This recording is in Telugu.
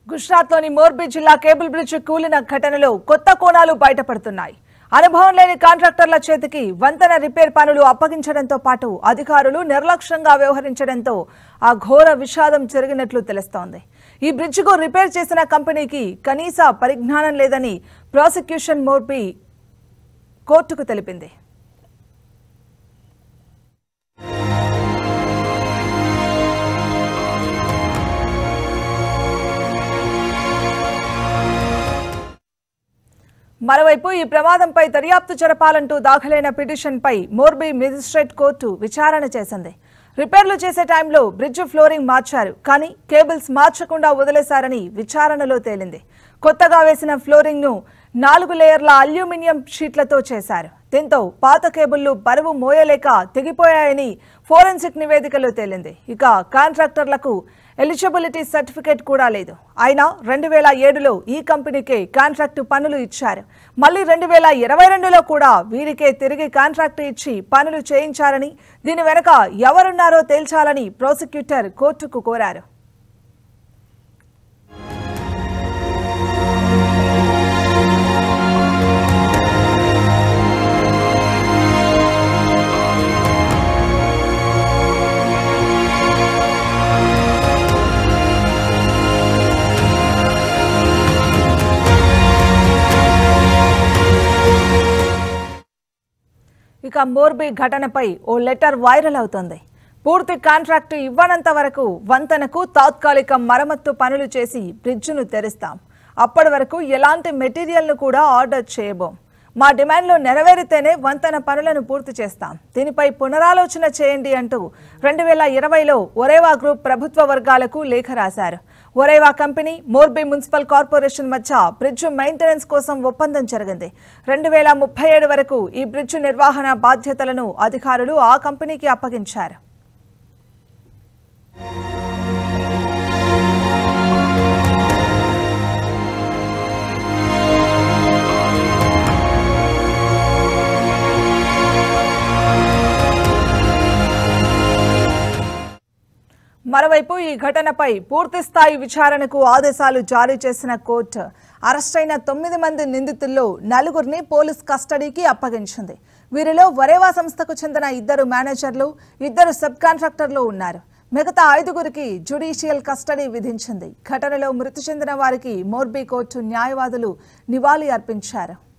గుజరాత్లోని మోర్బీ జిల్లా కేబుల్ బ్రిడ్జ్ కూలిన ఘటనలో కొత్త కోణాలు బయటపడుతున్నాయి అనుభవం లేని కాంట్రాక్టర్ల చేతికి వంతెన రిపేర్ పనులు అప్పగించడంతో పాటు అధికారులు నిర్లక్ష్యంగా వ్యవహరించడంతో ఆ ఘోర విషాదం జరిగినట్లు తెలుస్తోంది ఈ బ్రిడ్జ్కు రిపేర్ చేసిన కంపెనీకి కనీస పరిజ్ఞానం లేదని ప్రాసిక్యూషన్ మోర్బీ కోర్టుకు తెలిపింది మరోవైపు ఈ ప్రమాదంపై దర్యాప్తు జరపాలంటూ దాఖలైన పిటిషన్పై మోర్బీ మెజిస్ట్రేట్ కోర్టు విచారణ చేసింది రిపేర్లు చేసే టైంలో బ్రిడ్జ్ ఫ్లోరింగ్ మార్చారు కానీ కేబుల్స్ మార్చకుండా వదిలేశారని విచారణలో తేలింది కొత్తగా వేసిన ఫ్లోరింగ్ ను నాలుగు లేయర్ల అల్యూమినియం షీట్లతో చేశారు దీంతో పాత కేబుళ్లు బరువు మోయలేక తెగిపోయాయని ఫోరెన్సిక్ నివేదికలో తేలింది ఇక కాంట్రాక్టర్లకు ఎలిజిబిలిటీ సర్టిఫికేట్ కూడా లేదు అయినా రెండు వేల ఏడులో ఈ కంపెనీకే కాంట్రాక్టు పనులు ఇచ్చారు మళ్ళీ రెండు వేల ఇరవై రెండులో కూడా వీరికే తిరిగి కాంట్రాక్టు ఇచ్చి పనులు చేయించారని దీని వెనక ఎవరున్నారో తేల్చాలని ప్రాసిక్యూటర్ కోర్టుకు కోరారు ఇక మోర్బీ ఘటనపై ఓ లెటర్ వైరల్ అవుతోంది పూర్తి కాంట్రాక్టు ఇవ్వనంత వరకు వంతెనకు తాత్కాలిక మరమ్మత్తు పనులు చేసి బ్రిడ్జ్ను తెరుస్తాం అప్పటి వరకు ఎలాంటి మెటీరియల్ను కూడా ఆర్డర్ చేయబోం మా డిమాండ్లు నెరవేరితేనే వంతెన పనులను పూర్తి చేస్తాం దీనిపై పునరాలోచన చేయండి అంటూ రెండు వేల ఇరవైలో ఒరేవా గ్రూప్ ప్రభుత్వ వర్గాలకు లేఖ రాశారు Oreva company Morbi municipal corporation మధ్య బ్రిడ్జ్ మెయింటెనెన్స్ కోసం ఒప్పందం జరిగింది రెండు వేల ముప్పై ఏడు వరకు ఈ బ్రిడ్జ్ నిర్వహణ బాధ్యతలను అధికారులు ఆ కంపెనీకి అప్పగించారు మరోవైపు ఈ ఘటనపై పూర్తి స్థాయి విచారణకు ఆదేశాలు జారీ చేసిన కోర్టు అరెస్టైన తొమ్మిది మంది నిందితుల్లో నలుగురిని పోలీస్ కస్టడీకి అప్పగించింది వీరిలో వరేవా సంస్థకు చెందిన ఇద్దరు మేనేజర్లు ఇద్దరు సబ్ కాంట్రాక్టర్లు ఉన్నారు మిగతా ఐదుగురికి జ్యుడిషియల్ కస్టడీ విధించింది ఘటనలో మృతి చెందిన వారికి మోర్బీ కోర్టు న్యాయవాదులు నివాళి అర్పించారు